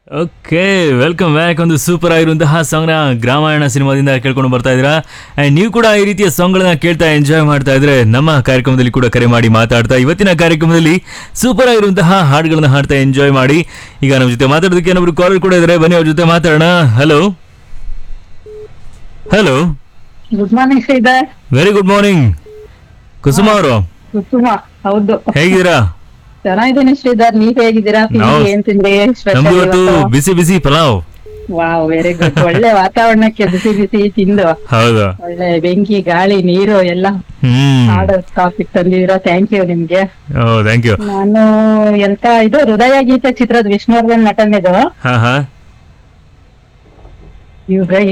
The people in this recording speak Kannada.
ಓಕೆ ವೆಲ್ಕಮ್ ಬ್ಯಾಕ್ ಒಂದು ಸೂಪರ್ ಆಗಿರುವಂತಹ ಸಾಂಗ್ನ ಗ್ರಾಮಾಯಣ ಸಿನಿಮಾದಿಂದ ಕೇಳ್ಕೊಂಡು ಬರ್ತಾ ಇದ್ದೀರಾ And ನೀವು ಕೂಡ ಈ ರೀತಿಯ ಸಾಂಗ್ಗಳನ್ನ ಕೇಳ್ತಾ ಎಂಜಾಯ್ ಮಾಡ್ತಾ ಇದ್ರೆ ನಮ್ಮ ಕಾರ್ಯಕ್ರಮದಲ್ಲಿ ಕೂಡ ಕರೆ ಮಾಡಿ ಮಾತಾಡ್ತಾ ಇವತ್ತಿನ ಕಾರ್ಯಕ್ರಮದಲ್ಲಿ ಸೂಪರ್ ಆಗಿರುವಂತಹ ಹಾಡುಗಳನ್ನ ಹಾಡ್ತಾ ಎಂಜಾಯ್ ಮಾಡಿ ಈಗ ನಮ್ಮ ಜೊತೆ ಮಾತಾಡೋದಕ್ಕೆ ಏನೊಬ್ರು ಕಾಲ್ ಕೂಡ ಇದ್ದಾರೆ ಬನ್ನಿ ಅವ್ರ ಜೊತೆ ಮಾತಾಡೋಣ hello hello good morning Sridhar very good morning Kusuma ಅವರು ಕುಸುಮ ಹೌದು ಹೇಗಿದ್ದೀರಾ ಚೆನ್ನಾಗಿದ್ದೀನಿ ಶ್ರೀಧರ್ ನೀವ್ ಹೇಗಿದ್ದೀರಾ ತಿಂಡಿ ನಾವು- ಏನ್ ತಿಂದ್ರಿ ನಮ್ದು ಇವತ್ತು ಬಿಸಿ ಬಿಸಿ ಪಲಾವ್ ವಾವ್ ವೆರಿ ಗುಡ್ ಒಳ್ಳೆ ವಾತಾವರಣಕ್ಕೆ ಬಿಸಿ ಬಿಸಿ ತಿಂದು ಹೌದು ಒಳ್ಳೆ ಬೆಂಕಿ ಗಾಳಿ ನೀರು ಎಲ್ಲ ಹ್ಮ್ ಹಾಡೋ ಟಾಪಿಕ್ ತಂದಿದ್ದೀರಾ ಥ್ಯಾಂಕ್ ಯು ನಿಮ್ಗೆ ಓ ಥ್ಯಾಂಕ್ ಯು ನಾನು ಎಂತ ಇದು ಹೃದಯ ಗೀತೆ ಚಿತ್ರದ ವಿಷ್ಣುವರ್ಧನ್ ನಟನೆದು ಹಾ ಹಾ ಇವ್ರೆ